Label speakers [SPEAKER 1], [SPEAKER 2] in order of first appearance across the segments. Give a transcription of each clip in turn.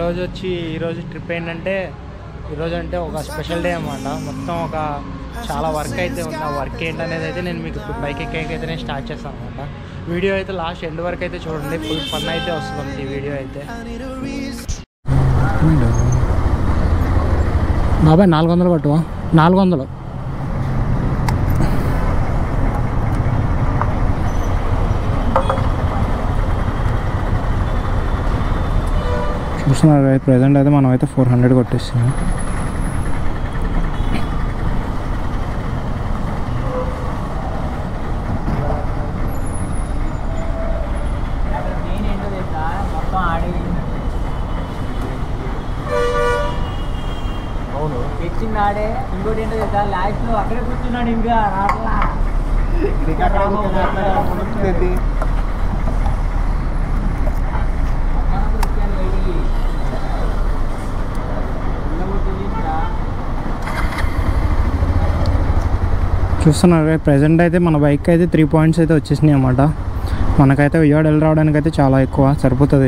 [SPEAKER 1] ఈరోజు వచ్చి ఈరోజు ట్రిప్ ఏంటంటే ఈరోజు అంటే ఒక స్పెషల్ డే అన్నమాట మొత్తం ఒక చాలా వర్క్ అయితే ఉంది ఆ వర్క్ ఏంటనేది అయితే నేను మీకు ఇప్పుడు బైక్ ఎక్కాకైతే నేను స్టార్ట్ చేస్తాను అనమాట వీడియో అయితే లాస్ట్ ఎండ్ వరకు అయితే చూడండి ఫుల్ ఫన్ అయితే వస్తుంది ఈ వీడియో అయితే బాబాయ్ నాలుగు వందలు పట్టువా నాలుగు వందలు చూస్తున్నారు ప్రజెంట్ అయితే మనం అయితే ఫోర్ హండ్రెడ్ కొట్టేస్తున్నాం
[SPEAKER 2] అవును తెచ్చింది ఆడే ఇంకోటి ఏంటో తెలుసా లాస్ట్ లో అక్కడే కూర్చున్నాడు ఇంకా రాట్లా
[SPEAKER 1] చూస్తున్నారు ప్రజెంట్ అయితే మన బైక్ అయితే త్రీ పాయింట్స్ అయితే వచ్చేసినాయి అన్నమాట మనకైతే విజయవాడ వెళ్ళి రావడానికి అయితే చాలా ఎక్కువ సరిపోతుంది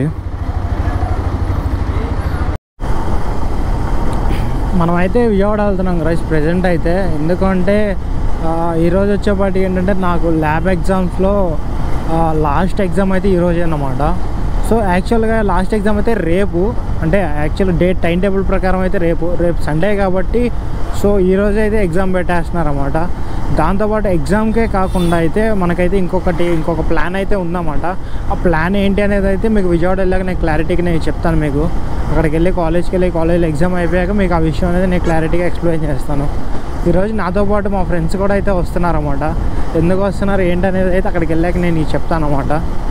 [SPEAKER 1] మనమైతే విజయవాడ వెళ్తున్నాం రైస్ ప్రజెంట్ అయితే ఎందుకంటే ఆ, ఈరోజు వచ్చేపాటి ఏంటంటే నాకు ల్యాబ్ ఎగ్జామ్స్లో లాస్ట్ ఎగ్జామ్ అయితే ఈరోజే అన్నమాట సో యాక్చువల్గా లాస్ట్ ఎగ్జామ్ అయితే రేపు అంటే యాక్చువల్ డేట్ టైం టేబుల్ ప్రకారం అయితే రేపు రేపు సండే కాబట్టి సో ఈరోజు అయితే ఎగ్జామ్ పెట్టేస్తున్నారు అన్నమాట దాంతోపాటు ఎగ్జామ్కే కాకుండా అయితే మనకైతే ఇంకొకటి ఇంకొక ప్లాన్ అయితే ఉందన్నమాట ఆ ప్లాన్ ఏంటి అనేది అయితే మీకు విజయవాడ వెళ్ళాక నేను క్లారిటీగా నేను చెప్తాను మీకు అక్కడికి వెళ్ళి కాలేజ్కి వెళ్ళి కాలేజ్లో ఎగ్జామ్ అయిపోయాక మీకు ఆ విషయం అనేది నేను క్లారిటీగా ఎక్స్ప్లెయిన్ చేస్తాను ఈరోజు నాతో పాటు మా ఫ్రెండ్స్ కూడా అయితే వస్తున్నారన్నమాట ఎందుకు వస్తున్నారు ఏంటి అనేది అయితే అక్కడికి వెళ్ళాక నేను నీకు చెప్తాను అన్నమాట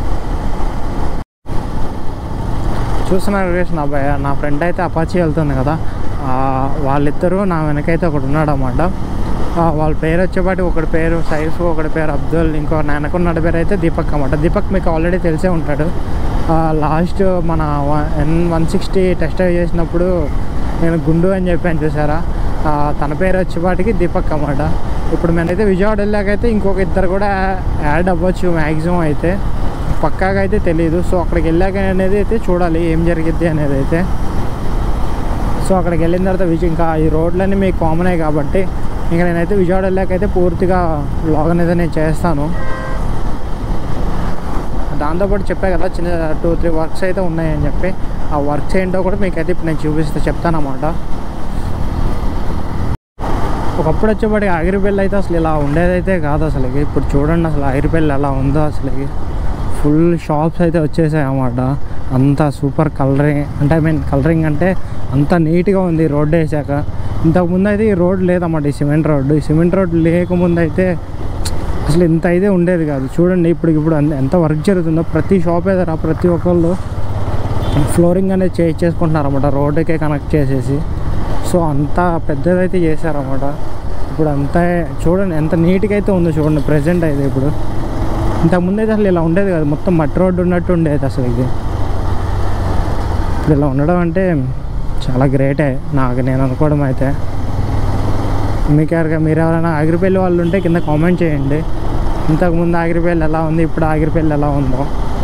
[SPEAKER 1] చూస్తున్నారు రేస్ నా భయ నా ఫ్రెండ్ అయితే అపాచీ వెళ్తుంది కదా ఆ, వాళ్ళిద్దరూ నా వెనకైతే ఒకటి ఉన్నాడు అన్నమాట ఆ, వాళ్ళ పేరు వచ్చేపాటి ఒకటి పేరు సైఫ్ ఒకటి పేరు అబ్దుల్ ఇంకో నా వెనకున్న పేరు అయితే దీపక్ అన్నమాట దీపక్ మీకు ఆల్రెడీ తెలిసే ఉంటాడు లాస్ట్ మన ఎన్ వన్ సిక్స్టీ టెస్ట్ చేసినప్పుడు నేను గుండు అని చెప్పాను చూసారా ఆ, తన పేరు వచ్చేపాటికి దీపక్ అన్నమాట ఇప్పుడు మేమైతే విజయవాడ వెళ్ళాకైతే ఇంకొక ఇద్దరు కూడా యాడ్ అవ్వచ్చు మ్యాక్సిమం అయితే పక్కాగా అయితే తెలియదు సో అక్కడికి వెళ్ళాక అనేది అయితే చూడాలి ఏం జరిగిద్ది అనేది అయితే సో అక్కడికి వెళ్ళిన తర్వాత విజయ్ ఇంకా ఈ రోడ్లన్నీ మీకు కామనే కాబట్టి ఇంకా నేనైతే విజయవాడ వెళ్ళాకైతే పూర్తిగా బ్లాగ్ అనేది నేను చేస్తాను దాంతోపాటు చెప్పా కదా చిన్న టూ త్రీ వర్క్స్ అయితే ఉన్నాయని చెప్పి ఆ వర్క్స్ ఏంటో కూడా మీకు అయితే ఇప్పుడు నేను చూపిస్తే చెప్తాను అన్నమాట ఒకప్పుడు వచ్చేప్పటికి ఆగిరిపల్లి అయితే అసలు ఇలా ఉండేదైతే కాదు అసలు ఇప్పుడు చూడండి అసలు ఆగిరిపల్లి ఎలా ఉందో అసలు ఫుల్ షాప్స్ అయితే వచ్చేసాయి అన్నమాట అంత సూపర్ కలరింగ్ అంటే ఐ మీన్ కలరింగ్ అంటే అంత నీట్గా ఉంది రోడ్డు వేసాక ఇంతకుముందు అయితే ఈ రోడ్ లేదన్నమాట ఈ సిమెంట్ రోడ్డు ఈ సిమెంట్ రోడ్ లేకముందు అయితే అసలు ఇంత అయితే ఉండేది కాదు చూడండి ఇప్పుడు ఇప్పుడు అంత- ఎంత వర్క్ జరుగుతుందో ప్రతి షాప్ ఏదైనా ప్రతి ఒక్కళ్ళు ఫ్లోరింగ్ అనేది చేంజ్ చేసుకుంటున్నారు అన్నమాట రోడ్డుకే కనెక్ట్ చేసేసి సో అంత పెద్దదైతే చేశారన్నమాట ఇప్పుడు అంతా చూడండి ఎంత నీట్గా అయితే ఉందో చూడండి ప్రజెంట్ అయితే ఇప్పుడు ఇంతకుముందు అయితే అసలు ఇలా ఉండేది కాదు మొత్తం మట్టి రోడ్డు ఉన్నట్టు ఉండేది అసలు ఇది ఇప్పుడు ఇలా ఉండడం అంటే చాలా గ్రేటే నాకు నేను అనుకోవడం అయితే మీకు ఎవరికైనా మీరు ఎవరైనా ఆగిరిపల్లి వాళ్ళు ఉంటే కింద కామెంట్ చేయండి ఇంతకుముందు ఆగిరిపల్లి ఎలా ఉంది ఇప్పుడు ఆగిరిపల్లి ఎలా ఉందో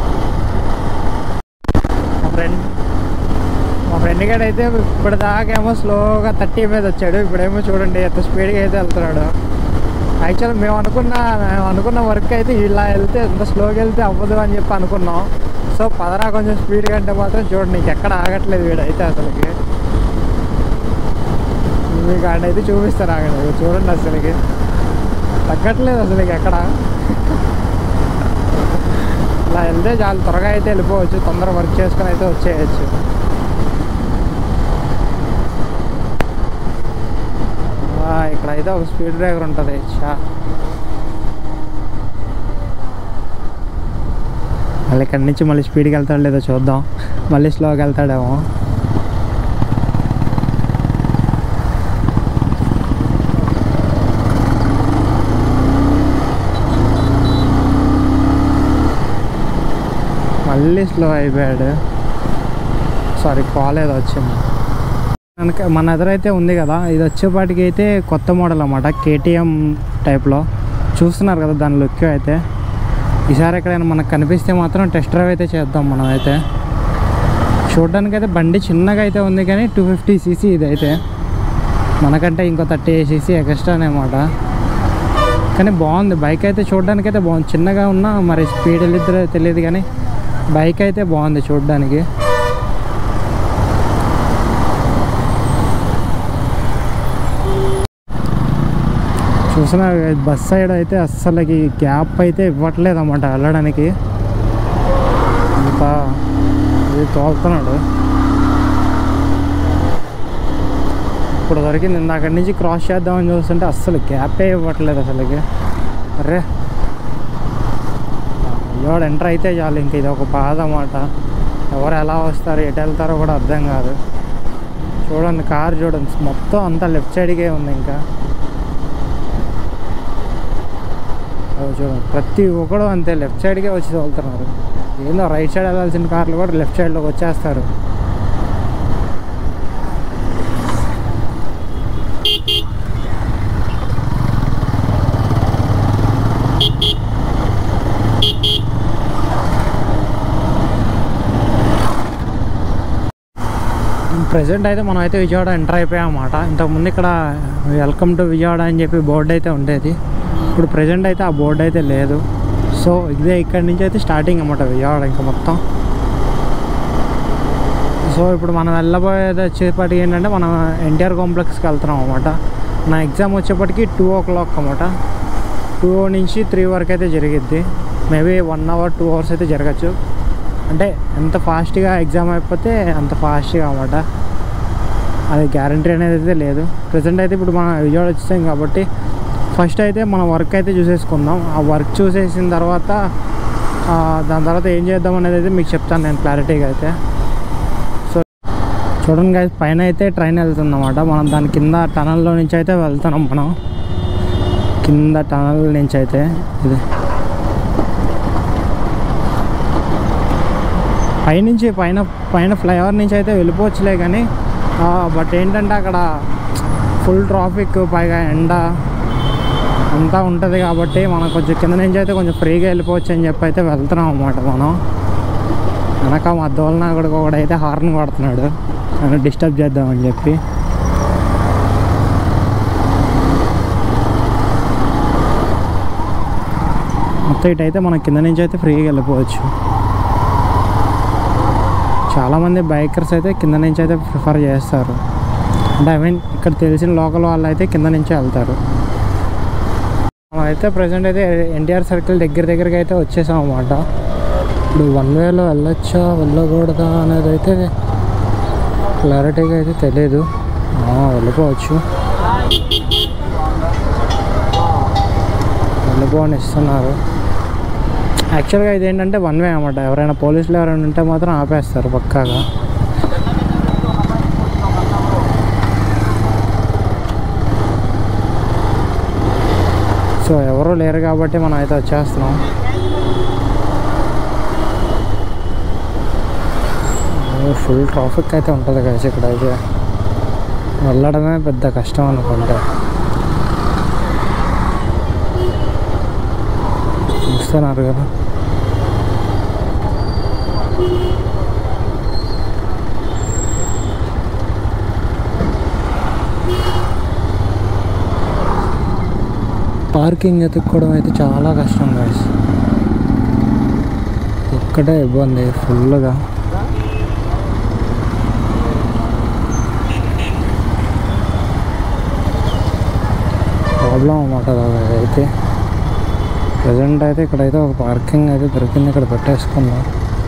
[SPEAKER 1] మా ఫ్రెండ్ మా ఫ్రెండ్ గడ్ అయితే ఇప్పుడు దాకేమో స్లోగా థర్టీ మీద వచ్చాడు ఇప్పుడేమో చూడండి ఎంత స్పీడ్గా అయితే వెళ్తున్నాడు యాక్చువల్ మేము అనుకున్న మేము అనుకున్న వర్క్ అయితే ఇలా వెళ్తే ఎంత స్లోగా వెళ్తే అవ్వదు అని చెప్పి అనుకున్నాం సో పదరా కొంచెం స్పీడ్గా అంటే మాత్రం చూడండి నీకు ఎక్కడ ఆగట్లేదు వీడైతే అసలుకి మీకు ఆడైతే చూపిస్తారు ఆగండి చూడండి అసలుకి తగ్గట్లేదు అసలుకి ఎక్కడ ఇలా వెళ్తే చాలా త్వరగా అయితే వెళ్ళిపోవచ్చు తొందర వర్క్ చేసుకొని అయితే వచ్చేయచ్చు ఆ, ఇక్కడైతే ఒక స్పీడ్ బ్రేకర్ ఉంటుంది చా మళ్ళీ ఇక్కడి నుంచి మళ్ళీ స్పీడ్కి వెళ్తాడు లేదో చూద్దాం మళ్ళీ స్లోగా వెళ్తాడేమో మళ్ళీ స్లో అయిపోయాడు సారీ కాల్ ఏదో వచ్చింది మనకి మన ఎదురైతే ఉంది కదా ఇది వచ్చేపాటికి అయితే కొత్త మోడల్ అన్నమాట కేటీఎం టైప్లో చూస్తున్నారు కదా దాని లుక్ అయితే ఈసారి ఎక్కడైనా మనకు కనిపిస్తే మాత్రం టెస్ట్ డ్రైవ్ అయితే చేద్దాం మనం అయితే చూడడానికి అయితే బండి చిన్నగా అయితే ఉంది కానీ టూ ఫిఫ్టీ సీసీ ఇదైతే మనకంటే ఇంకో థర్టీ సీసీ ఎక్స్ట్రా అనమాట కానీ బాగుంది బైక్ అయితే చూడడానికి అయితే బాగుంది చిన్నగా ఉన్నా మరి స్పీడ్ వెళ్ళిద్దరో తెలియదు కానీ బైక్ అయితే బాగుంది చూడడానికి చూసిన బస్ సైడ్ అయితే అస్సలకి గ్యాప్ అయితే ఇవ్వట్లేదు అన్నమాట వెళ్ళడానికి అంత ఇది తోలుతున్నాడు ఇప్పుడు దొరికింది ఇందాక నుంచి క్రాస్ చేద్దామని చూస్తుంటే అస్సలు గ్యాపే ఇవ్వట్లేదు అసలుకి అరే ఎవడు ఎంటర్ అయితే చాలు ఇంక ఇది ఒక బాధ అన్నమాట ఎవరు ఎలా వస్తారు ఎటు వెళ్తారో కూడా అర్థం కాదు చూడండి కార్ చూడండి మొత్తం అంతా లెఫ్ట్ సైడ్కే ఉంది ఇంకా అవి చూడండి ప్రతి ఒక్కడు అంతే లెఫ్ట్ సైడ్కే వచ్చి తోలుతున్నారు ఏందో రైట్ సైడ్ వెళ్ళాల్సిన కార్లు కూడా లెఫ్ట్ సైడ్లోకి వచ్చేస్తారు ప్రజెంట్ అయితే మనం అయితే విజయవాడ ఎంటర్ అయిపోయాం అన్నమాట ఇంతకుముందు ఇక్కడ వెల్కమ్ టు విజయవాడ అని చెప్పి బోర్డు అయితే ఉండేది ఇప్పుడు ప్రజెంట్ అయితే ఆ బోర్డు అయితే లేదు సో ఇదే ఇక్కడ నుంచి అయితే స్టార్టింగ్ అన్నమాట విజయవాడ ఇంకా మొత్తం సో ఇప్పుడు మనం వెళ్ళబోయేది వచ్చేపటికి ఏంటంటే మనం ఎన్టీఆర్ కాంప్లెక్స్కి వెళ్తున్నాం అనమాట నా ఎగ్జామ్ వచ్చేప్పటికి టూ ఓ క్లాక్ అనమాట టూ నుంచి త్రీ వరకు అయితే జరిగిద్ది maybe one hour two hours అయితే జరగచ్చు అంటే ఎంత ఫాస్ట్గా ఎగ్జామ్ అయిపోతే అంత ఫాస్ట్గా అనమాట అది గ్యారంటీ అనేది అయితే లేదు ప్రజెంట్ అయితే ఇప్పుడు మనం విజయవాడ వచ్చేసాం కాబట్టి ఫస్ట్ అయితే మన వర్క్ అయితే చూసేసుకుందాం ఆ వర్క్ చూసేసిన తర్వాత ఆ, దాని తర్వాత ఏం చేద్దాం అనేది అయితే మీకు చెప్తాను నేను క్లారిటీగా అయితే సో చూడండి guys పైన అయితే ట్రైన్ వెళ్తుంది అన్నమాట మనం దాని కింద టనల్లో నుంచి అయితే వెళ్తున్నాం మనం కింద టనల్ నుంచి అయితే ఇది పైనుంచి పైన పైన ఫ్లైఓవర్ నుంచి అయితే వెళ్ళిపోవచ్చులే కానీ బట్ ఏంటంటే అక్కడ ఫుల్ ట్రాఫిక్ పైగా ఎండ అంతా ఉంటుంది కాబట్టి మనం కొంచెం కింద నుంచి అయితే కొంచెం ఫ్రీగా వెళ్ళిపోవచ్చు అని చెప్పి అయితే వెళ్తున్నాం అన్నమాట మనం వెనక మా దోలన కూడా ఒకడైతే హార్న్ కొడుతున్నాడు నన్ను డిస్టర్బ్ చేద్దామని చెప్పి మొత్తం ఇటైతే మనం కింద నుంచి అయితే ఫ్రీగా వెళ్ళిపోవచ్చు చాలామంది బైకర్స్ అయితే కింద నుంచి అయితే ప్రిఫర్ చేస్తారు అంటే ఐ మీన్ ఇక్కడ తెలిసిన లోకల్ వాళ్ళు అయితే కింద నుంచే వెళ్తారు మనం అయితే ప్రజెంట్ అయితే ఎన్టీఆర్ సర్కిల్ దగ్గర దగ్గరికి అయితే వచ్చేసాం అన్నమాట ఇప్పుడు వన్ వేలో వెళ్ళొచ్చా వెళ్ళకూడదా అనేది అయితే క్లారిటీగా అయితే తెలియదు ఆ, వెళ్ళిపోవచ్చు వెళ్ళిపోని ఇస్తున్నారు యాక్చువల్గా ఇది ఏంటంటే వన్ వే అనమాట ఎవరైనా పోలీసులు ఎవరైనా ఉంటే మాత్రం ఆపేస్తారు పక్కాగా సో ఎవరు లేరు కాబట్టి మనం అయితే వచ్చేస్తున్నాం ఫుల్ ట్రాఫిక్ అయితే ఉంటుంది కదా ఇక్కడ అయితే వెళ్ళడమే పెద్ద కష్టం అనుకుంటా చూస్తున్నారు కదా పార్కింగ్ ఎత్తుక్కోవడం అయితే చాలా కష్టం గాయస్ ఒక్కటే ఇబ్బంది ఫుల్గా ప్రాబ్లం అన్నమాట అది అయితే ప్రజెంట్ అయితే ఇక్కడైతే ఒక పార్కింగ్ అయితే దొరికింది ఇక్కడ పెట్టేసుకున్నాం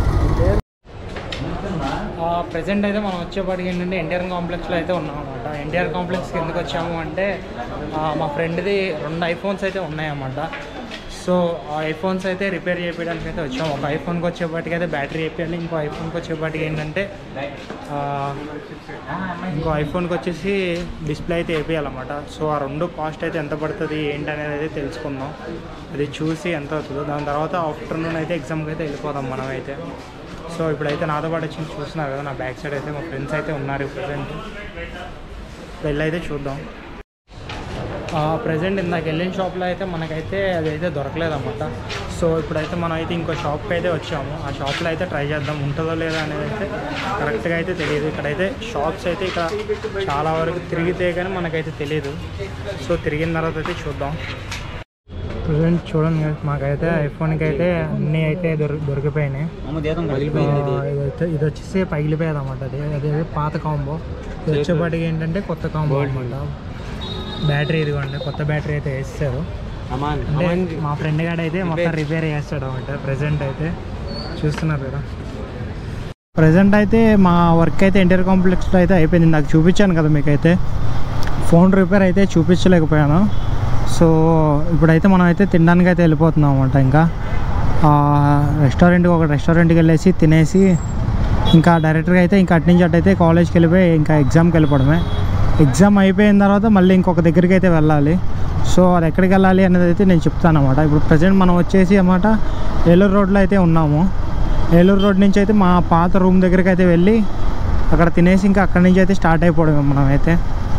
[SPEAKER 1] ప్రజెంట్ అయితే మనం వచ్చేపాటికి ఏంటంటే ఎన్టీఆర్ కాంప్లెక్స్లో అయితే ఉన్నాం అనమాట ఎన్టీఆర్ కాంప్లెక్స్కి ఎందుకు వచ్చాము అంటే ఆ, మా ఫ్రెండ్ది రెండు ఐఫోన్స్ అయితే ఉన్నాయన్నమాట సో ఆ ఐఫోన్స్ అయితే రిపేర్ చేయడానికి అయితే వచ్చాము ఒక ఐఫోన్కి వచ్చేపాటికి అయితే బ్యాటరీ వేయాలి ఇంకో ఐఫోన్కి వచ్చేపాటికి ఏంటంటే ఆ, ఇంకో ఐఫోన్కి వచ్చేసి డిస్ప్లే అయితే వేయాలన్నమాట సో ఆ రెండు కాస్ట్ అయితే ఎంత పడుతుంది ఏంటి అనేది అయితే తెలుసుకుందాం అది చూసి ఎంత అవుతుందో దాని తర్వాత ఆఫ్టర్నూన్ అయితే ఎగ్జామ్కి అయితే వెళ్ళిపోదాం మనం అయితే సో ఇప్పుడైతే నాతో పాటు వచ్చి చూస్తున్నారు కదా నా బ్యాక్ సైడ్ అయితే మా ఫ్రెండ్స్ అయితే ఉన్నారు ప్రజెంట్ వెళ్ళి అయితే చూద్దాం ప్రజెంట్ ఇందాక వెళ్ళిన షాప్లో అయితే మనకైతే అదైతే దొరకలేదన్నమాట సో ఇప్పుడైతే మనం అయితే ఇంకో షాప్కి అయితే వచ్చాము ఆ షాప్లో అయితే ట్రై చేద్దాం ఉంటుందో లేదా అనేది అయితే కరెక్ట్గా అయితే తెలియదు ఇక్కడైతే షాప్స్ అయితే ఇక్కడ చాలా వరకు తిరిగితే కానీ మనకైతే తెలియదు సో తిరిగిన తర్వాత అయితే చూద్దాం ప్రజెంట్ చూడండి guys, మాకైతే ఐఫోన్కి అయితే అన్నీ అయితే దొరి దొరికిపోయినాయి
[SPEAKER 2] అమ్మ దేతం
[SPEAKER 1] ఆ, ఇదైతే ఇది వచ్చేసి పగిలిపోయేది అనమాట అది అదే పాత కాంబో ఇది వచ్చేపాటికి ఏంటంటే కొత్త కాంబో అనమాట బ్యాటరీ ఇదిగోండి కొత్త బ్యాటరీ అయితే వేస్తారు
[SPEAKER 2] అమాన్
[SPEAKER 1] అంటే మా ఫ్రెండ్ గాడు అయితే మొత్తం రిపేర్ చేస్తాడు అనమాట ప్రజెంట్ అయితే చూస్తున్నారు కదా ప్రజెంట్ అయితే మా వర్క్ అయితే ఇంటర్ కాంప్లెక్స్లో అయితే అయిపోయింది నాకు చూపించాను కదా మీకైతే ఫోన్ రిపేర్ అయితే చూపించలేకపోయాను సో ఇప్పుడైతే మనం అయితే తినడానికి అయితే వెళ్ళిపోతున్నాం అనమాట ఇంకా రెస్టారెంట్కి ఒక రెస్టారెంట్కి వెళ్ళేసి తినేసి ఇంకా డైరెక్ట్గా అయితే ఇంకా అటు నుంచి అటు అయితే కాలేజ్కి వెళ్ళిపోయి ఇంకా ఎగ్జామ్కి వెళ్ళిపోవడమే ఎగ్జామ్ అయిపోయిన తర్వాత మళ్ళీ ఇంకొక దగ్గరికి అయితే వెళ్ళాలి సో అది ఎక్కడికి వెళ్ళాలి అనేది అయితే నేను చెప్తాను అనమాట ఇప్పుడు ప్రజెంట్ మనం వచ్చేసి అన్నమాట ఏలూరు రోడ్లో అయితే ఉన్నాము ఏలూరు రోడ్ నుంచి అయితే మా పాత రూమ్ దగ్గరికి అయితే వెళ్ళి అక్కడ తినేసి ఇంకా అక్కడి నుంచి అయితే స్టార్ట్ అయిపోవడం మనం అయితే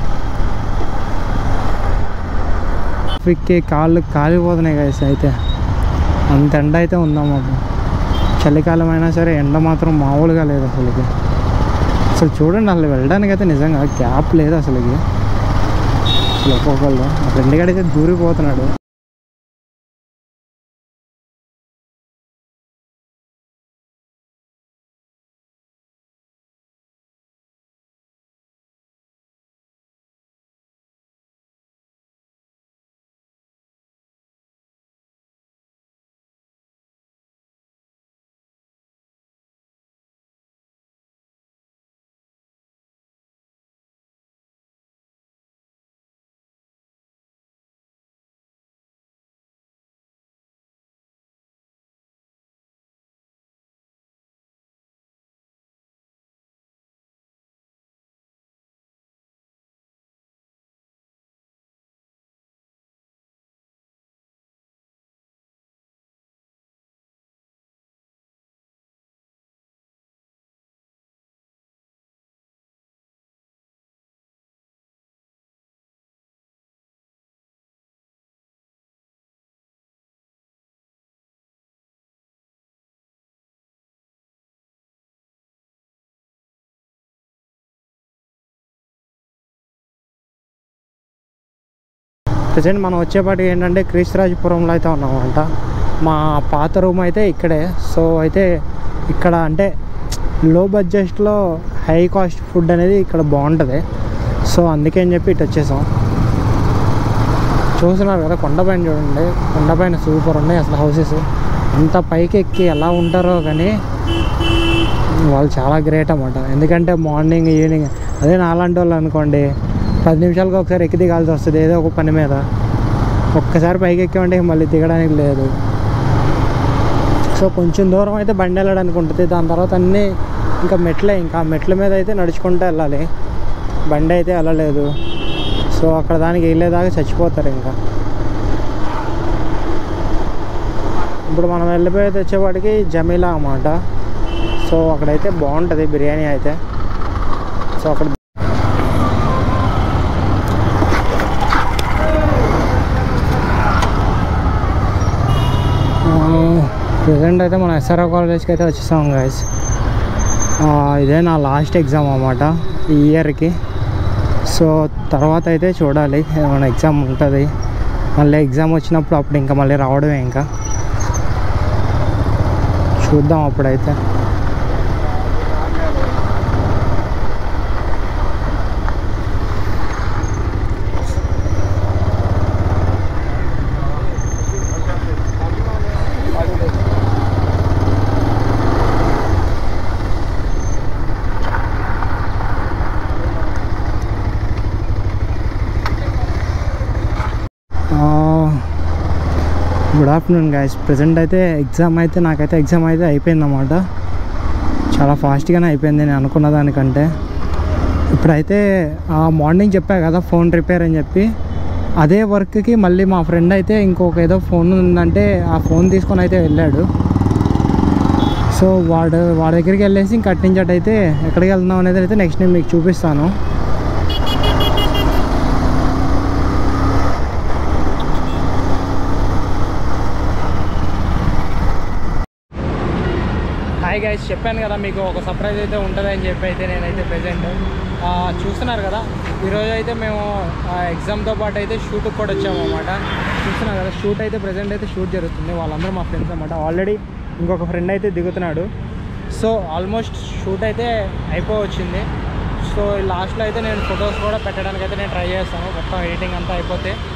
[SPEAKER 1] ట్రాఫిక్కి కాళ్ళు కాలిపోతున్నాయి కదా అయితే అంత ఎండ అయితే ఉందన్నమాట చలికాలం అయినా సరే ఎండ మాత్రం మామూలుగా లేదు అసలుకి అసలు చూడండి అసలు వెళ్ళడానికి అయితే నిజంగా గ్యాప్ లేదు అసలుకి అసలు ఒక్కొక్కళ్ళు మా ఫ్రెండ్ గడైతే దూరిపోతున్నాడు ప్రజెంట్ మనం వచ్చేపాటికి ఏంటంటే క్రీస్తురాజపురంలో అయితే ఉన్నామంట మా పాత రూమ్ అయితే ఇక్కడే సో అయితే ఇక్కడ అంటే లో బడ్జెట్లో హై కాస్ట్ ఫుడ్ అనేది ఇక్కడ బాగుంటుంది సో అందుకే అని చెప్పి ఇటు వచ్చేసాం చూస్తున్నారు కదా కొండపైన చూడండి కొండపైన సూపర్ ఉన్నాయి అసలు హౌసెస్ అంత పైకి ఎక్కి ఎలా ఉంటారో కానీ వాళ్ళు చాలా గ్రేట్ అన్నమాట ఎందుకంటే మార్నింగ్ ఈవినింగ్ అదే నాలాంటి వాళ్ళు అనుకోండి పది నిమిషాలకు ఒకసారి ఎక్కి దిగాల్సి వస్తుంది ఏదో ఒక పని మీద ఒక్కసారి పైకి ఎక్కామంటే మళ్ళీ దిగడానికి లేదు సో కొంచెం దూరం అయితే బండి వెళ్ళడానికి ఉంటుంది దాని తర్వాత అన్నీ ఇంకా మెట్లే ఇంకా ఆ మెట్ల మీద అయితే నడుచుకుంటూ వెళ్ళాలి బండి అయితే వెళ్ళలేదు సో అక్కడ దానికి వెళ్ళేదాకా చచ్చిపోతారు ఇంకా ఇప్పుడు మనం వెళ్ళిపోయి తెచ్చేవాడికి జమీలా అన్నమాట సో అక్కడైతే బాగుంటుంది బిర్యానీ అయితే సో అక్కడ ప్రజెంట్ అయితే మన ఎస్ఆర్ఓ కాలేజ్కి అయితే వచ్చేసాం గాయస్ ఇదే నా లాస్ట్ ఎగ్జామ్ అన్నమాట ఈ ఇయర్కి సో తర్వాత అయితే చూడాలి ఏమైనా ఎగ్జామ్ ఉంటుంది మళ్ళీ ఎగ్జామ్ వచ్చినప్పుడు అప్పుడు ఇంకా మళ్ళీ రావడమే ఇంకా చూద్దాం అప్పుడైతే గుడ్ ఆఫ్టర్నూన్ గాయస్ ప్రజెంట్ అయితే ఎగ్జామ్ అయితే నాకైతే ఎగ్జామ్ అయితే అయిపోయిందన్నమాట చాలా ఫాస్ట్గానే అయిపోయింది నేను అనుకున్న దానికంటే ఇప్పుడైతే ఆ మార్నింగ్ చెప్పా కదా ఫోన్ రిపేర్ అని చెప్పి అదే వర్క్కి మళ్ళీ మా ఫ్రెండ్ అయితే ఇంకొక ఏదో ఫోన్ ఉందంటే ఆ ఫోన్ తీసుకొని అయితే వెళ్ళాడు సో వాడు వాడి దగ్గరికి వెళ్ళేసి ఇంక అట్టించట్ అయితే ఎక్కడికి వెళ్తున్నాం అనేది అయితే నెక్స్ట్ నేను మీకు చూపిస్తాను హాయ్ గైస్ చెప్పాను కదా మీకు ఒక సర్ప్రైజ్ అయితే ఉంటుందని చెప్పి అయితే నేనైతే ప్రజెంట్ చూస్తున్నారు కదా ఈరోజు అయితే మేము ఎగ్జామ్తో పాటు అయితే షూట్కి కూడా వచ్చాము అనమాట చూస్తున్నారు కదా షూట్ అయితే ప్రజెంట్ అయితే షూట్ జరుగుతుంది వాళ్ళందరూ మా ఫ్రెండ్స్ అనమాట ఆల్రెడీ ఇంకొక ఫ్రెండ్ అయితే దిగుతున్నాడు సో ఆల్మోస్ట్ షూట్ అయితే అయిపోవచ్చింది సో లాస్ట్లో అయితే నేను ఫొటోస్ కూడా పెట్టడానికి అయితే నేను ట్రై చేస్తాను మొత్తం ఎడిటింగ్ అంతా అయిపోతే